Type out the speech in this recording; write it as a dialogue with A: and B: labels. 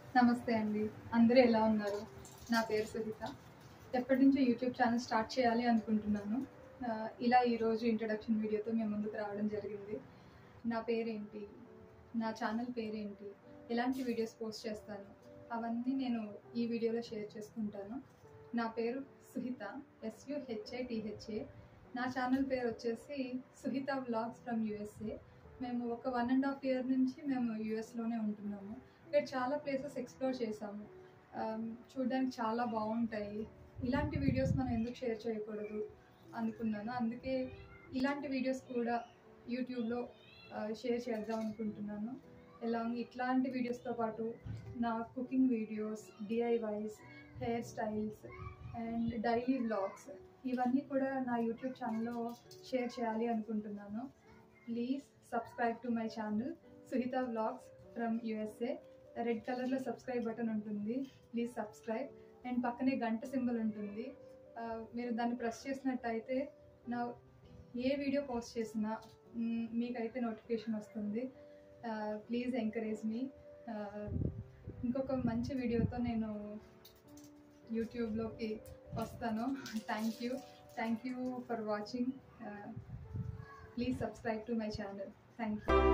A: నమస్తే అండి అందరూ ఎలా ఉన్నారు నా పేరు సుహిత ఎప్పటి నుంచో యూట్యూబ్ ఛానల్ స్టార్ట్ చేయాలి అనుకుంటున్నాను ఆ, ఇలా ఈరోజు ఇంట్రడక్షన్ వీడియోతో మేము ముందుకు రావడం జరిగింది నా పేరేంటి నా ఛానల్ పేరేంటి ఎలాంటి వీడియోస్ పోస్ట్ చేస్తాను అవన్నీ నేను ఈ వీడియోలో షేర్ చేసుకుంటాను నా పేరు సుహిత ఎస్యుహెచ్ఏ నా ఛానల్ పేరు వచ్చేసి సుహిత వ్లాగ్స్ ఫ్రమ్ యూఎస్ఏ మేము ఒక వన్ అండ్ హాఫ్ ఇయర్ నుంచి మేము యూఎస్లోనే ఉంటున్నాము ఇక్కడ చాలా ప్లేసెస్ ఎక్స్ప్లోర్ చేసాము ఆమ్, చూడడానికి చాలా బాగుంటాయి ఇలాంటి వీడియోస్ మనం ఎందుకు షేర్ చేయకూడదు అనుకున్నాను అందుకే ఇలాంటి వీడియోస్ కూడా యూట్యూబ్లో షేర్ చేద్దాం అనుకుంటున్నాను ఎలాంగ్ ఇట్లాంటి వీడియోస్తో పాటు నా cooking videos DIYs hair styles and daily vlogs ఇవన్నీ కూడా నా యూట్యూబ్ ఛానల్లో షేర్ చేయాలి అనుకుంటున్నాను please subscribe to my channel Suhitha vlogs from USA red కలర్లో సబ్స్క్రైబ్ బటన్ ఉంటుంది ప్లీజ్ సబ్స్క్రైబ్ అండ్ పక్కనే గంట సింబల్ ఉంటుంది ఆ, మీరు దాన్ని ప్రెస్ చేసినట్టయితే నా ఏ వీడియో పోస్ట్ చేసినా మ్, మీకైతే నోటిఫికేషన్ వస్తుంది ప్లీజ్ ఎంకరేజ్ మీ ఇంకొక మంచి వీడియోతో నేను యూట్యూబ్లోకి వస్తాను thank you thank you for watching please subscribe to my channel thank you